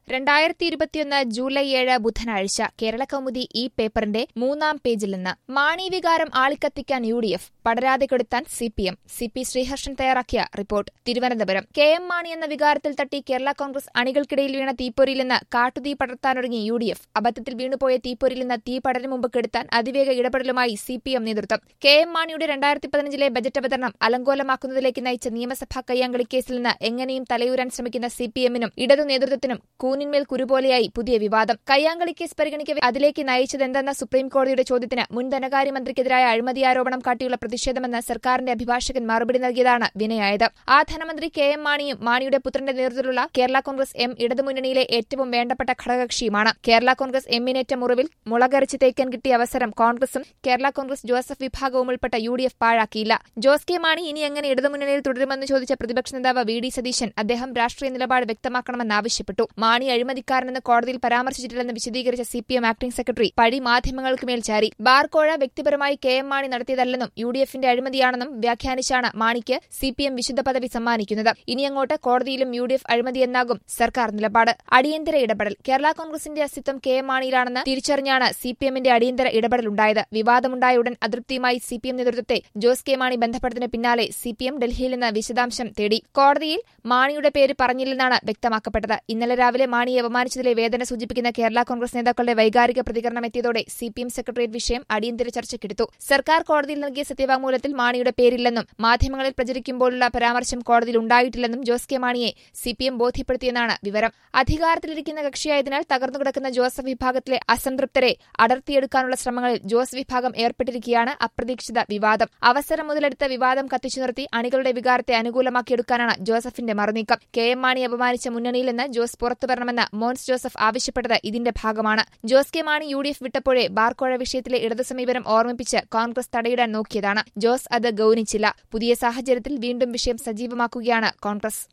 രണ്ടായിരത്തി ഇരുപത്തിയൊന്ന് ജൂലൈ ഏഴ് ബുധനാഴ്ച കേരള കൗമുദി ഈ പേപ്പറിന്റെ മൂന്നാം പേജിൽ നിന്ന് മാണി വികാരം ആളിക്കത്തിക്കാൻ യു ഡി എഫ് പടരാതെ കെടുത്താൻ C P M C P Sreeharshan തയ്യാറാക്കിയ report Thiruvananthapuram K M Mani എന്ന വികാരത്തിൽ തട്ടി കേരള കോൺഗ്രസ് അണികൾക്കിടയിൽ വീണ തീപ്പൊരിയിൽ നിന്ന് കാട്ടുതീ പടർത്താനൊരുങ്ങി യു ഡി എഫ് അബദ്ധത്തിൽ വീണുപോയ തീപ്പൊരിയിൽ നിന്ന് തീ പടരും മുമ്പ് കെടുത്താൻ അതിവേഗ ഇടപെടലുമായി സി പി എം നേതൃത്വം കെ എം മാണിയുടെ രണ്ടായിരത്തി പതിനഞ്ചിലെ ബജറ്റ് അവതരണം അലങ്കോലമാക്കുന്നതിലേക്ക് നയിച്ച നിയമസഭാ കയ്യാങ്കളി കേസിൽ നിന്ന് എങ്ങനെയും തലയൂരാൻ ശ്രമിക്കുന്ന സി പി എമ്മിനും ഇടതു നേതൃത്വത്തിനും കൂനിന്മേൽ കുരുപോലെയായി പുതിയ വിവാദം കയ്യാങ്കളി കേസ് പരിഗണിക്കവെ അതിലേക്ക് നയിച്ചതെന്തെന്ന സുപ്രീംകോടതിയുടെ ചോദ്യത്തിന് മുൻ ധനകാര്യമന്ത്രിക്കെതിരായ അഴിമതി ആരോപണം കാട്ടിയുള്ള പ്രതിഷേധമെന്ന് സർക്കാരിന്റെ അഭിഭാഷകൻ മറുപടി നൽകിയതാണ് വിനയായത് ആ ധനമന്ത്രി കെ എം മാണിയും മാണിയുടെ പുത്രന്റെ നേതൃത്വത്തിലുള്ള കേരള കോൺഗ്രസ് എം ഇടതുമുന്നണിയിലെ ഏറ്റവും വേണ്ടപ്പെട്ട ഘടകകക്ഷിയുമാണ് കേരള കോൺഗ്രസ് എമ്മിനേറ്റ മുറിവിൽ മുളകരച്ച് തേക്കാൻ കിട്ടിയ അവസരം കോൺഗ്രസും കേരള കോൺഗ്രസ് ജോസഫ് വിഭാഗവും ഉൾപ്പെട്ട യു ഡി എഫ് പാഴാക്കിയില്ല ജോസ് കെ മാണി ഇനി എങ്ങനെ ഇടതുമുന്നണിയിൽ തുടരുമെന്ന് ചോദിച്ച പ്രതിപക്ഷ നേതാവ് വി ഡി സതീശൻ അദ്ദേഹം രാഷ്ട്രീയ നിലപാട് വ്യക്തമാക്കണമെന്നാവശ്യപ്പെട്ടു മാണി അഴിമതിക്കാരനെന്ന് കോടതിയിൽ പരാമർശിച്ചിട്ടില്ലെന്ന് വിശദീകരിച്ച C P M acting secretary പഴി മാധ്യമങ്ങൾക്ക് മേൽ ചാരി ബാർക്കോഴ വ്യക്തിപരമായി കെ എം മാണി നടത്തിയതല്ലെന്നും യു ഡി എഫിന്റെ അഴിമതിയാണെന്നും വ്യാഖ്യാനിച്ചാണ് മാണിക്ക് സി പി എം വിശുദ്ധ പദവി സമ്മാനിക്കുന്നത് ഇനിയങ്ങോട്ട് കോടതിയിലും യു ഡി എഫ് അഴിമതിയെന്നാകും സർക്കാർ നിലപാട് അടിയന്തര ഇടപെടൽ കേരള കോൺഗ്രസിന്റെ അസ്തിത്വം കെ എം മാണിയിലാണെന്ന് തിരിച്ചറിഞ്ഞാണ് സി പി എമ്മിന്റെ അടിയന്തര ഇടപെടലുണ്ടായത് വിവാദമുണ്ടായ ഉടൻ അതൃപ്തിയുമായി സി പി എം നേതൃത്വത്തെ ജോസ് കെ മാണി ബന്ധപ്പെട്ടതിന് പിന്നാലെ സി പി എം ഡൽഹിയിൽ നിന്ന് വിശദാംശം തേടി കോടതിയിൽ മാണിയുടെ പേര് പറഞ്ഞില്ലെന്നാണ് വ്യക്തമാക്കപ്പെട്ടത് ഇന്നലെ രാവിലെ മാണിയെ അപമാനിച്ചതിലെ വേദന സൂചിപ്പിക്കുന്ന കേരള കോൺഗ്രസ് നേതാക്കളുടെ വൈകാരിക പ്രതികരണം എത്തിയതോടെ സി പി എം സെക്രട്ടേറിയറ്റ് വിഷയം അടിയന്തര ചർച്ചയ്ക്കെടുത്തു സർക്കാർ കോടതിയിൽ നൽകിയ സത്യവാങ്മൂലത്തിൽ മാണിയുടെ പേരില്ലെന്നും മാധ്യമങ്ങളിൽ പ്രചരിക്കുമ്പോഴുള്ള പരാമർശം കോടതിയിൽ ഉണ്ടായിട്ടില്ലെന്നും ജോസ് കെ മാണിയെ സി പി എം ബോധ്യപ്പെടുത്തിയെന്നാണ് വിവരം അധികാരത്തിലിരിക്കുന്ന കക്ഷിയായതിനാൽ തകർന്നുകിടക്കുന്ന ജോസഫ് വിഭാഗത്തിലെ അസംതൃപ്തരെ അടർത്തിയെടുക്കാനുള്ള ശ്രമങ്ങളിൽ ജോസ് വിഭാഗം ഏർപ്പെട്ടിരിക്കുകയാണ് അപ്രതീക്ഷിത വിവാദം അവസരം മുതലെടുത്ത വിവാദം കത്തിച്ചു നിർത്തി അണികളുടെ വികാരത്തെ അനുകൂലമാക്കിയെടുക്കാനാണ് ജോസഫിന്റെ മറുനീക്കം കെ എം മാണി അപമാനിച്ച മുന്നണിയിൽ നിന്ന് ജോസ് പുറത്തു വരണമെന്ന് മോൻസ് ജോസഫ് ആവശ്യപ്പെട്ടത് ഇതിന്റെ ഭാഗമാണ് Jose K Mani U D F വിട്ടപ്പോഴേ ബാർക്കോഴ വിഷയത്തിലെ ഇടതു സമീപനം ഓർമ്മിപ്പിച്ച് കോൺഗ്രസ് തടയിടാൻ നോക്കിയതാണ് ജോസ് അത് ഗൌനിച്ചില്ല പുതിയ സാഹചര്യത്തിൽ വീണ്ടും വിഷയം സജീവമാക്കുകയാണ് കോൺഗ്രസ്